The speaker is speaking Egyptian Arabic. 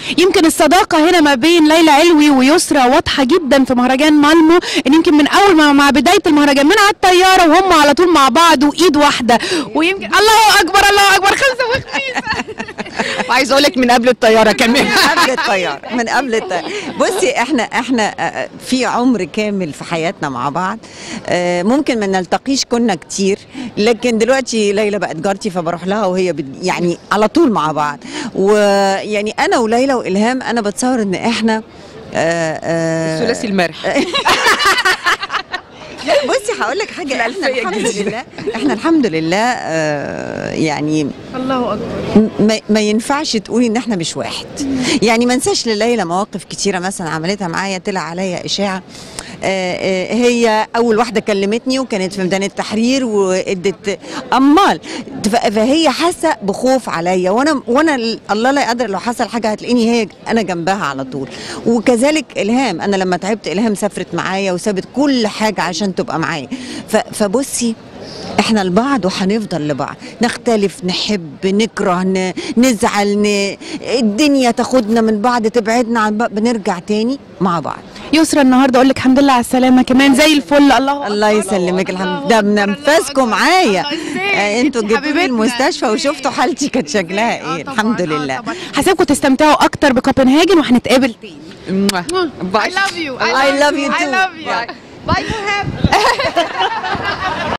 يمكن الصداقة هنا ما بين ليلى علوي ويسرى واضحة جدا في مهرجان مالمو ان يمكن من اول ما مع بداية المهرجان من على الطيارة وهم على طول مع بعض وايد واحدة ويمكن الله اكبر الله اكبر خمسة وخميسة وعايز اقول لك من قبل الطياره كمان من قبل الطيار من قبل الطيار بصي احنا احنا آه، في عمر كامل في حياتنا مع بعض آه، ممكن ما نلتقيش كنا كتير لكن دلوقتي ليلى بقت جارتي فبروح لها وهي بت- يعني على طول مع بعض ويعني انا وليلى والهام انا بتصور ان احنا آه، آه، ثلاثي المرح بصي هقول لك حاجه احنا الحمد لله احنا الحمد لله آه، يعني الله اكبر ما, ما ينفعش تقولي ان احنا مش واحد يعني ما انساش لليلى مواقف كتيره مثلا عملتها معايا طلع عليا اشاعه آه، آه، هي اول واحده كلمتني وكانت في ميدان التحرير وادت امال ف- فهي حاسه بخوف عليا وانا وانا ال- الله لا يقدر لو حصل حاجه هتلاقيني هي انا جنبها على طول وكذلك الهام انا لما تعبت الهام سافرت معايا وسابت كل حاجه عشان تبقى معايا ف- فبصي احنا لبعض وهنفضل لبعض نختلف نحب نكره ن... نزعل ن... الدنيا تاخدنا من بعض تبعدنا عن بعض بنرجع تاني مع بعض يسرى النهارده اقول لك الحمد لله على السلامة كمان زي الفل الله الله يسلمك الحمد ده منفذكم معايا آه، انتوا جبتوني المستشفى وشفتوا حالتي كانت شكلها ايه الحمد لله حسابكم تستمتعوا اكتر بكوبنهاجن وهنتقابل تاني باي love you I love you too. I love you. Bye.